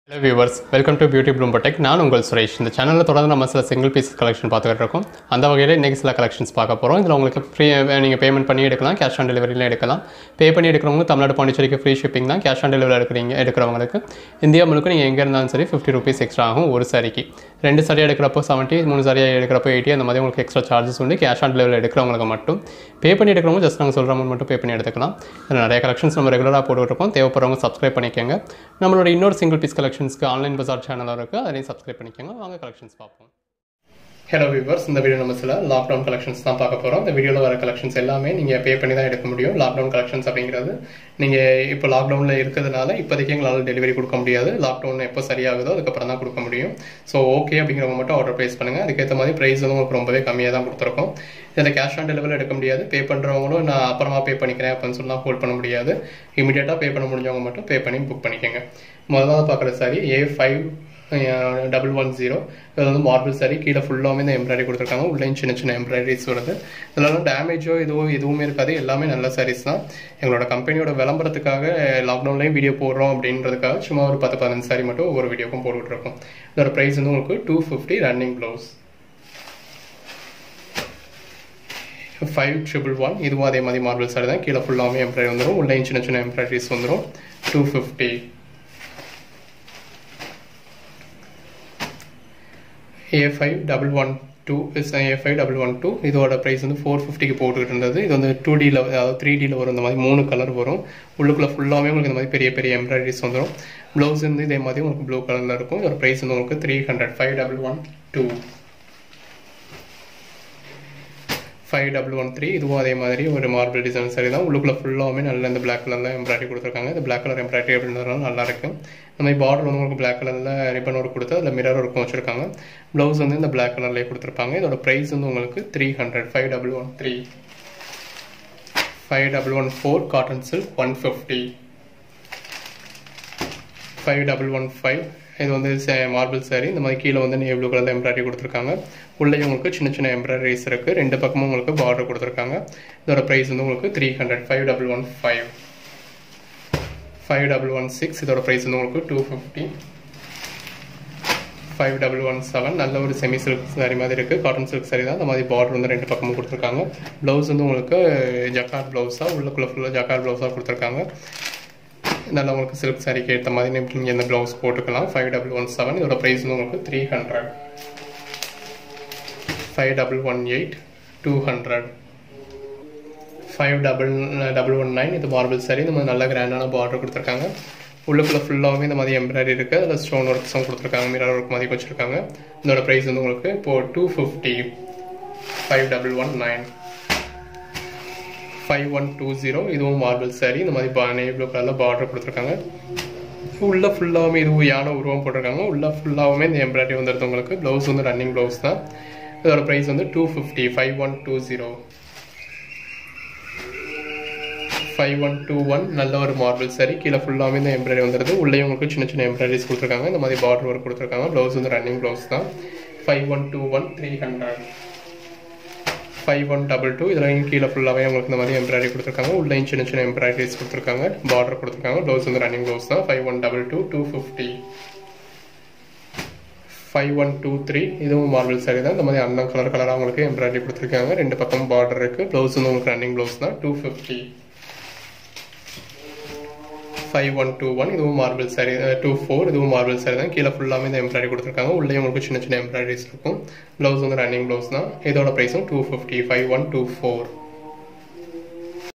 hello viewers welcome to beauty bloom tech நான் உங்கள் சுரேஷ் இந்த சேனலில் தொடர்ந்து நம்ம சில சிங்கிள் பீஸ் கலெக்ஷன் பார்த்துக்கிட்டு இருக்கோம் அந்த வகையில் இன்றைக்கி சில கலெக்ஷன்ஸ் பார்க்க போகிறோம் இதில் உங்களுக்கு ஃப்ரீ நீங்கள் பேமெண்ட் பண்ணி எடுக்கலாம் கேஷ் ஆன் டெலிவரியில் எடுக்கலாம் பே பண்ணி எடுக்கிறவங்க தமிழ்நாடு பாண்டிச்சேரிக்கு ஃப்ரீ ஷிப்பிங் தான் கேஷ் ஆன் டெலிவரி எடுக்கிறீங்க எடுக்கிறவங்களுக்கு இந்தியா முழுக்க நீங்கள் எங்கே இருந்தாலும் சரி ஃபிஃப்டி ருபீஸ் எக்ஸ்ட்ரா ஆகும் ஒரு சாரிக்கு ரெண்டு சாரி எடுக்கிறப்போ செவன்ட்டி மூணு சாரி எடுக்கிறப்போ எயிட்டி அந்த மாதிரி உங்களுக்கு எக்ஸ்ட்ரா சார்ஜஸ் உண்டு கேஷ் ஆன் டெலிவரி எடுக்கிறவங்களுக்கு மட்டும் பே பண்ணி எடுக்கிறவங்க ஜஸ்ட் நாங்கள் சொல்கிற அமௌண்ட் மட்டும் பே பண்ணி எடுத்துக்கலாம் இதில் நிறைய கலெக்ஷன்ஸ் நம்ம ரெகுலராக போட்டுருக்கோம் தேவைப்படுறவங்க சப்ஸ்கிரைப் பண்ணிக்கோங்க நம்மளோட இன்னொரு சிங்கிள் பீஸ் கலெக்ஷன்ஸ்க்கு ஆன்லைன் பஜார் சேனலும் இருக்குது அதையும் சப்ஸ்கிரைப் பண்ணிக்கோங்க வாங்க கலெக்ஷன்ஸ் பார்ப்போம் ஹலோ வியூவர்ஸ் இந்த வீடியோ நம்ம சில லாக்டவுன் கலெக்ஷன்ஸ் தான் பார்க்க போகிறோம் இந்த வீடியோவில் வர கலெக்ஷன்ஸ் எல்லாமே நீங்கள் பே பண்ணி தான் எடுக்க முடியும் லாக்டவுன் கலெக்ஷன்ஸ் அப்படிங்கிறது நீங்கள் இப்போ லாக்டவுனில் இருக்கிறதுனால இப்போதைக்கு எங்களால் டெலிவரி கொடுக்க முடியாது லாக்டவுன் எப்போ சரியாகுதோ அதுக்கப்புறம் தான் கொடுக்க முடியும் ஸோ ஓகே அப்படிங்கிறவங்க மட்டும் ஆர்டர் ப்ளேஸ் பண்ணுங்கள் அதுக்கேற்ற மாதிரி ப்ரைஸ் வந்து உங்களுக்கு ரொம்பவே கம்மியாக தான் கொடுத்துருக்கோம் இதில் கேஷ் ஆன் டெலிவரி எடுக்க முடியாது பே பண்ணுறவங்களும் நான் அப்புறமா பே பண்ணிக்கிறேன் அப்படின்னு சொல்லலாம் ஹோல்ட் பண்ண முடியாது இமீடியட்டாக பே பண்ண முடிஞ்சவங்க மட்டும் பே பண்ணி புக் பண்ணிக்கோங்க முதல்ல பார்க்குற sari A five double one zero இது வந்து மார்பிள் சாரி கீழே ஃபுல்லாகவே இந்த எம்ப்ராய்டரி கொடுத்துருக்காங்க உள்ளே சின்ன சின்ன எம்ப்ராய்டரிஸ் வருது இதெல்லாம் டேமேஜோ எதுவும் எதுவுமே இருக்காது எல்லாமே நல்ல சாரீஸ் தான் எங்களோட கம்பெனியோட விளம்பரத்துக்காக லாக்டவுன்லேயும் வீடியோ போடுறோம் அப்படின்றதுக்காக சும்மா ஒரு பத்து பதினஞ்சு சாரி மட்டும் ஒவ்வொரு வீடியோக்கும் போட்டுட்ருக்கோம் இதோட ப்ரைஸ் வந்து உங்களுக்கு two fifty running blouse five triple one இதுவும் அதே மாதிரி மார்பிள் சாரி தான் கீழே ஃபுல்லாகவே எம்ப்ராய்டரி வந்துடும் உள்ளே சின்ன சின்ன எம்ப்ராய்டரிஸ் வந்துடும் two fifty A five double one two is A five double one two இதோட ப்ரைஸ் வந்து ஃபோர் ஃபிஃப்டிக்கு போட்டுக்கிட்டு இருந்தது இது வந்து டூ டியில் அதாவது த்ரீ டியில் வரும் இந்த மாதிரி மூணு கலர் வரும் உள்ளுக்குள்ளே ஃபுல்லாகவே உங்களுக்கு இந்த மாதிரி பெரிய பெரிய எம்ப்ராய்டரிஸ் வந்துடும் ப்ளவுஸ் வந்து இதே மாதிரி உங்களுக்கு ப்ளூ கலரில் இருக்கும் இதோட ப்ரைஸ் வந்து உங்களுக்கு three hundred five double one two five double one three இதுவும் அதே மாதிரி ஒரு மார்பிள் டிசைன் சரி தான் உள்ளுக்குள்ளே ஃபுல்லாகவே நல்ல இந்த பிளாக் கலரில் எம்ப்ராய்டரி கொடுத்துருக்காங்க இந்த பிளாக் கலர் எம்ப்ராய்டரி அப்படின்றதுனால நல்லா இருக்கு இந்த மாதிரி பார்டர் வந்து உங்களுக்கு பிளாக் கலரில் ரிப்பன் ஒர்க் கொடுத்து அதில் மிரர் ஒர்க்கும் வச்சிருக்காங்க ப்ளவுஸ் வந்து இந்த பிளாக் கலர்லேயே கொடுத்துருப்பாங்க இதோட ப்ரைஸ் வந்து உங்களுக்கு three hundred five double one three five double one four cotton silk one fifty five double one five இது வந்து மார்பிள் சாரி இந்த மாதிரி கீழே வந்து எவ்வளோ கலரில் எம்ப்ராய்டரி கொடுத்துருக்காங்க உள்ளே உங்களுக்கு சின்ன சின்ன எம்ப்ராய்டரிஸ் இருக்குது ரெண்டு பக்கமும் உங்களுக்கு பார்டர் கொடுத்துருக்காங்க இதோட ப்ரைஸ் வந்து உங்களுக்கு three hundred five double one five five double one six இதோட ப்ரைஸ் வந்து உங்களுக்கு two fifty five double one seven நல்ல ஒரு செமி சில்க் சாரி மாதிரி இருக்குது காட்டன் சில்க் சாரி தான் அந்த மாதிரி பார்டர் வந்து ரெண்டு பக்கமும் கொடுத்துருக்காங்க ப்ளவுஸ் வந்து உங்களுக்கு ஜக்கார்ட் ப்ளவுஸாக உள்ளுக்குள்ளே ஃபுல்லாக ஜக்கார்ட் ப்ளவுஸாக கொடுத்துருக்காங்க நல்லா உங்களுக்கு சில்க் சாரிக்கு ஏற்ற மாதிரி நீங்கள் இந்த ப்ளவுஸ் போட்டுக்கலாம் ஃபைவ் டபுள் ஒன் செவன் இதோட ப்ரைஸ் வந்து உங்களுக்கு three hundred five double one eight two hundred five double double one nine இது மார்பிள் சாரி இந்த மாதிரி நல்ல கிராண்டான பார்டர் கொடுத்துருக்காங்க உள்ளுக்குள்ளே ஃபுல்லாகவே இந்த மாதிரி எம்ப்ராய்டரி இருக்குது அதில் ஸ்டோன் ஒர்க்ஸும் கொடுத்துருக்காங்க மிரர் ஒர்க் மாதிரி வச்சுருக்காங்க இதோட ப்ரைஸ் வந்து உங்களுக்கு இப்போது two fifty five double one nine five one two zero இதுவும் மார்பிள் சாரி இந்த மாதிரி பா ப்ளூ கலரில் பார்டர் கொடுத்துருக்காங்க உள்ள ஃபுல்லாகவே இதுவும் யானை உருவம் போட்டிருக்காங்க உள்ள ஃபுல்லாகவுமே இந்த எம்ப்ராய்டரி வந்துடுது உங்களுக்கு ப்ளவுஸ் வந்து ரன்னிங் ப்ளவுஸ் தான் இதோட ப்ரைஸ் வந்து two fifty five one two zero five one two one நல்ல ஒரு மார்பிள் சாரி கீழே ஃபுல்லாகவே இந்த எம்ப்ராய்டரி வந்துடுது உள்ளே உங்களுக்கு சின்ன சின்ன எம்ப்ராய்டரிஸ் கொடுத்துருக்காங்க இந்த மாதிரி பார்டர் ஒர்க் கொடுத்துருக்காங்க ப்ளவுஸ் வந்து ரன்னிங் ப்ளவுஸ் தான் five one two one three hundred five one double two இதில் கீழே ஃபுல்லாகவே உங்களுக்கு இந்த மாதிரி எம்ப்ராய்டரி கொடுத்துருக்காங்க உள்ளே சின்ன சின்ன எம்ப்ராய்டரிஸ் கொடுத்துருக்காங்க பார்டர் கொடுத்துருக்காங்க ப்ளவுஸ் வந்து ரன்னிங் ப்ளவுஸ் தான் five one double two two fifty five one two three இதுவும் மார்பிள் சாரி தான் இந்த மாதிரி அண்ணன் கலர் கலராக உங்களுக்கு எம்ப்ராய்டரி கொடுத்துருக்காங்க ரெண்டு பக்கம் பார்டர் இருக்குது ப்ளவுஸ் வந்து உங்களுக்கு ரன்னிங் ப்ளவுஸ் தான் two fifty five one two one இதுவும் மார்பிள் சாரி டூ ஃபோர் இதுவும் மார்பிள் சாரி தான் கீழே ஃபுல்லாமே இந்த எம்ப்ராய்டரி கொடுத்துருக்காங்க உள்ளே உங்களுக்கு சின்ன சின்ன எம்ப்ராய்டரிஸ் இருக்கும் ப்ளவுஸ் வந்து ரன்னிங் ப்ளவுஸ் தான் இதோட ப்ரைஸும் two fifty five one two four